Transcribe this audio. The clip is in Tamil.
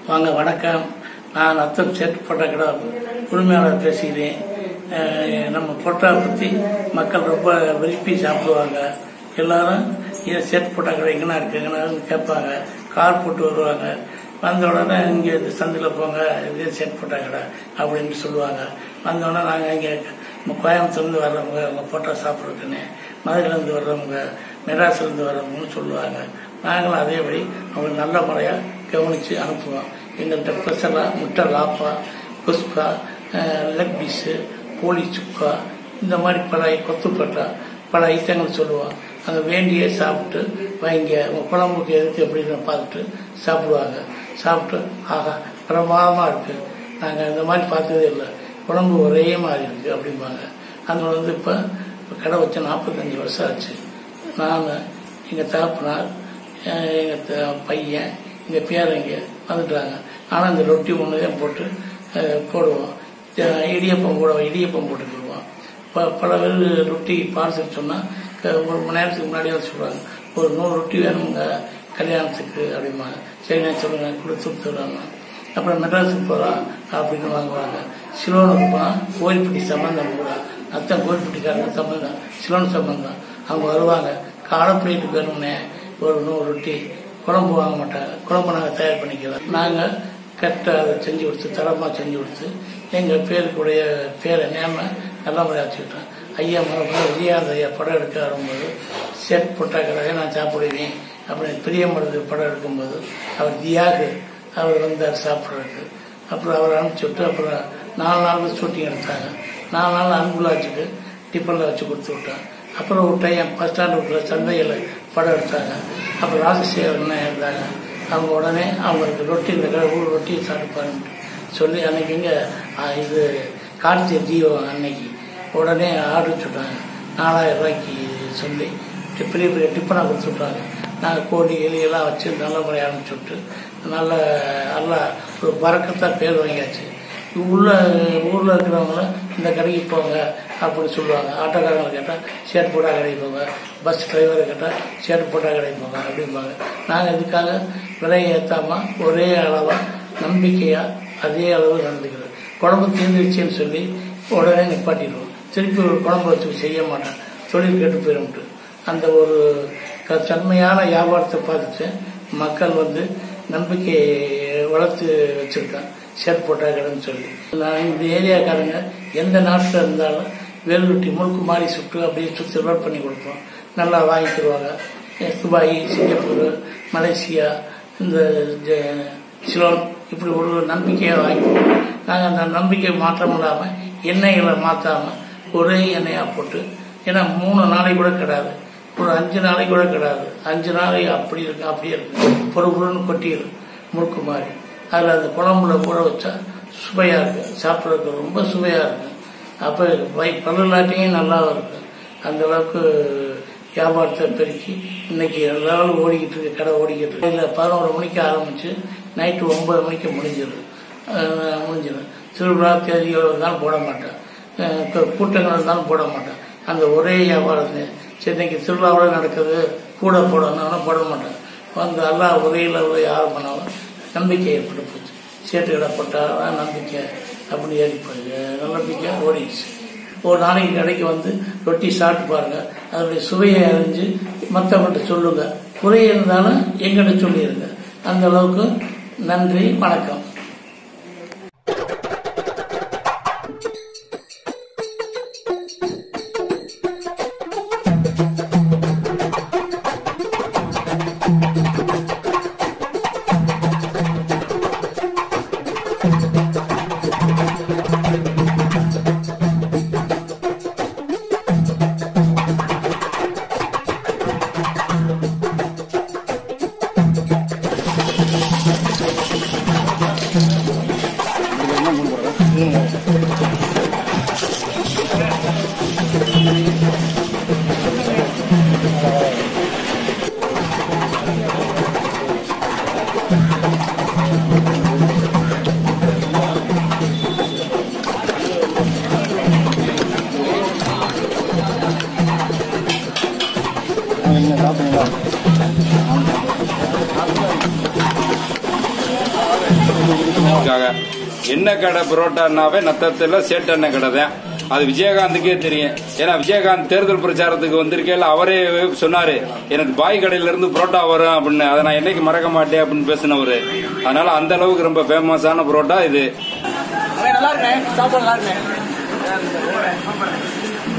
வாங்க வணக்கம் நான் அத்தம் சேட்டு போட்டா உரிமையாளர் பேசுகிறேன் அஹ் நம்ம பொட்டா பற்றி மக்கள் ரொம்ப விரும்பி சாப்பிடுவாங்க எல்லாரும் இதை சேட்டு போட்டா கடை எங்கன்னா இருக்குங்கன்னு கேட்பாங்க கார் போட்டு வருவாங்க வந்த உடனே இங்கே இந்த சந்தில் போங்க இதே சேட் போட்டா கடை அப்படின்னு சொல்லுவாங்க வந்த உடனே நாங்கள் இங்கே கோயம்புத்தூர்லேருந்து வர்றவங்க அவங்க போட்டா சாப்பிட்றதுக்குன்னு மதுரையிலேருந்து வர்றவங்க மெட்ராஸ்லேருந்து வர்றவங்கன்னு சொல்லுவாங்க நாங்களும் அதேபடி அவங்க நல்ல முறையாக கவனித்து அனுப்புவோம் எங்கள்கிட்ட ஸ்பெஷலாக முட்டை லாப்பா குஸ்கா லெக் பீஸு கோழி சுக்கா இந்த மாதிரி பல கொத்துப்பட்டா பல ஐட்டங்கள் சொல்லுவோம் அங்கே வேண்டியே சாப்பிட்டு வைங்க உங்கள் குழம்புக்கு எதுக்கு எப்படின்னு பார்த்துட்டு சாப்பிடுவாங்க சாப்பிட்டு ஆஹா பிரமாதமாக இருக்குது நாங்கள் இந்த மாதிரி பார்த்ததே இல்லை குழம்பு ஒரே மாதிரி இருக்குது அப்படிம்பாங்க அங்கே வந்து இப்போ கடை வச்ச நாற்பத்தஞ்சு வருஷம் ஆச்சு நான் எங்கள் தகப்பனார் எங்கள் பையன் எங்கள் பேரங்க வந்துட்டாங்க ஆனால் இந்த ரொட்டி ஒன்று தான் போட்டு அஹ், போடுவோம் அஹ், இடியப்பம் கூட இடியப்பம் போட்டுக்கிடுவோம் இப்போ பல பேர் ரொட்டி பார்சல் சொன்னால் ஒரு மணி நேரத்துக்கு முன்னாடியே வந்து சொல்லுவாங்க ஒரு நூறு ரொட்டி வேணுங்க கல்யாணத்துக்கு அப்படிம்பாங்க சரி நான் சொல்லுங்க கொடுத்து விட்டுறாங்க அப்புறம் மெட்ராஸுக்கு போகலாம் அப்படின்னு வாங்குவாங்க சிலோனுக்கு போனால் கோயில்பட்டி சம்பந்தம் கூட அத்தன் கோயில்பட்டிக்காரங்க சம்பந்தம் சிலோன் சம்பந்தம் அவங்க வருவாங்க காலை பிளேட்டுக்கு வேணும்னே ஒரு நூறு ரொட்டி குழம்பு வாங்க மாட்டாங்க குழம்பு நாங்கள் தயார் பண்ணிக்கலாம் நாங்கள் கரெக்டாக அதை செஞ்சு கொடுத்து தரமாக செஞ்சு கொடுத்து எங்கள் பேருக்குடைய பேரை நேம நல்ல முறையாக வச்சுக்கிட்டோம் ஐயா மரபு விஜயானந்த ஐயா படம் எடுக்க வரும்போது செட் போட்டா கடையை நான் சாப்பிடுவேன் அப்படின்னு பிரியமருது படம் எடுக்கும்போது அவர் தியாகு அவர் வந்தார் சாப்பிட்றதுக்கு அப்புறம் அவர் அனுப்பிச்சி விட்டு அப்புறம் நாலு நாள் ஷூட்டிங் எடுத்தாங்க நாலு நாள் அன்புலாச்சுக்கு டிஃபனில் வச்சு கொடுத்து விட்டேன் அப்புறம் ஒரு டைம் பஸ் ஸ்டாண்ட் விட்டுல சந்தையில் படம் எடுத்தாங்க அப்புறம் ராஜசேகரன் இருந்தாங்க அவங்க உடனே அவங்களுக்கு ரொட்டி இந்த கடை ஊர் ரொட்டி சாப்பிடுப்பாருன்ட்டு சொல்லி அன்னைக்கு இங்கே இது கார்த்திகை தீபம் அன்னைக்கு உடனே ஆர்டர் சொல்லிட்டாங்க நாலாயிரம் ரூபாய்க்கு சொல்லி டி- பெரிய பெரிய டிஃபனாக கொடுத்து விட்டாங்க நாங்கள் கோழி எலியெல்லாம் வச்சு நல்ல முறையாக அனுப்பிச்சி விட்டு நல்ல நல்லா ஒரு பறக்கத்தான் பேர் வாங்கியாச்சு உள்ள ஊரில் இருக்கிறவங்கள இந்த கடைக்கு போங்க அப்படின்னு சொல்லுவாங்க ஆட்டோக்காரங்களை கேட்டால் ஷேர் போட்டா கடைக்கு போங்க பஸ் டிரைவரை கேட்டால் ஷேர் போட்டா கடைக்கு போங்க அப்படிம்பாங்க நாங்கள் இதுக்காக விலையை ஏற்றாமல் ஒரே அளவாக நம்பிக்கையாக அதே அளவு நடந்துக்கிறோம் குழம்பு தீர்ந்துருச்சுன்னு சொல்லி உடனே நிப்பாட்டிடுவோம் திருப்பி ஒரு குழம்பு வச்சு செய்ய மாட்டேன் தொழில் கெட்டு போயிடும்ட்டு அந்த ஒரு க- தன்மையான வியாபாரத்தை பார்த்துட்டு மக்கள் வந்து நம்பிக்கையை வளர்த்து வச்சிருக்கான் ஷர்ட் போட்டா கடைன்னு சொல்லி நான் இந்த ஏரியாக்காரங்க எந்த நாட்டில் இருந்தாலும் வேலுருட்டி முறுக்கு மாதிரி சுட்டு அப்படியே சுற்றி ரோட் பண்ணி கொடுப்போம் நல்லா வாங்கிக்கிடுவாங்க அஹ் துபாய் சிங்கப்பூர் மலேசியா இந்த ஜ- சிலோன் இப்படி ஒரு நம்பிக்கையாக வாங்கிக்குவோம் நாங்கள் அந்த நம்பிக்கை மாற்றம் இல்லாமல் எண்ணெய்களை மாற்றாமல் ஒரே எண்ணெயாக போட்டு ஏன்னா மூணு நாளைக்கு கூட கிடாது ஒரு அஞ்சு நாளைக்கு கூட கிடாது அஞ்சு நாளைக்கு அப்படி இருக்கு அப்படியே இருக்கு பொறு பொருள்னு கொட்டிடும் முறுக்கு மாதிரி அதில் அந்த குழம்புல கூட வச்சா சுவையாக இருக்கு சாப்பிட்றதுக்கு ரொம்ப சுவையாக இருக்கு அப்போ வை பல்லுலாட்டையும் நல்லா இருக்கு அந்த அளவுக்கு வியாபாரத்தை பெருக்கி இன்னைக்கு எல்லாரும் ஓடிக்கிட்டு இருக்கு கடை ஓடிக்கிட்டு இருக்கு இதில் பதினோரு மணிக்கு ஆரம்பிச்சு நைட்டு ஒன்பது மணிக்கு முடிஞ்சிடும் அஹ் முடிஞ்சிடும் திருவிழா தேதிகள் இருந்தாலும் போட மாட்டேன் அஹ் இப்ப கூட்டங்கள் இருந்தாலும் போட மாட்டேன் அந்த ஒரே வியாபாரத்தை சரி இன்னைக்கு திருவிழாவில் நடக்குது கூட போடணும்னா போட மாட்டேன் வந்து எல்லாம் ஒரே லெவலில் யார் பண்ணாலும் நம்பிக்கை ஏற்பட்டு போச்சு சேட்டு கடை போட்டால் நம்பிக்கை அப்படி ஏறி போயிடுது நம்பிக்கை ஓடிடுச்சு ஒரு நாளைக்கு கடைக்கு வந்து ரொட்டி சாப்பிட்டு பாருங்க அதனுடைய சுவையை அறிஞ்சு மற்றவங்கள்ட்ட சொல்லுங்க குறை இருந்தாலும் எங்கிட்ட சொல்லிடுங்க அந்த அளவுக்கு நன்றி வணக்கம் சாப்பிடுங்களா இதுக்காக எண்ணெய் கடை புரோட்டானாவே நத்தத்துல சேட்டு எண்ணெய் கடை தான் அது விஜயகாந்துக்கே தெரியும் ஏன்னா விஜயகாந்த் தேர்தல் பிரச்சாரத்துக்கு வந்திருக்கையில அவரே சொன்னாரு எனக்கு பாய் கடையில இருந்து புரோட்டா வரும் அப்படின்னு அதை நான் என்னைக்கு மறக்க மாட்டேன் அப்படின்னு பேசினவரு அதனால அந்த அளவுக்கு ரொம்ப ஃபேமஸான புரோட்டா இது நல்லா இருக்கேன் சாப்பாடு நல்லா இருக்கேன்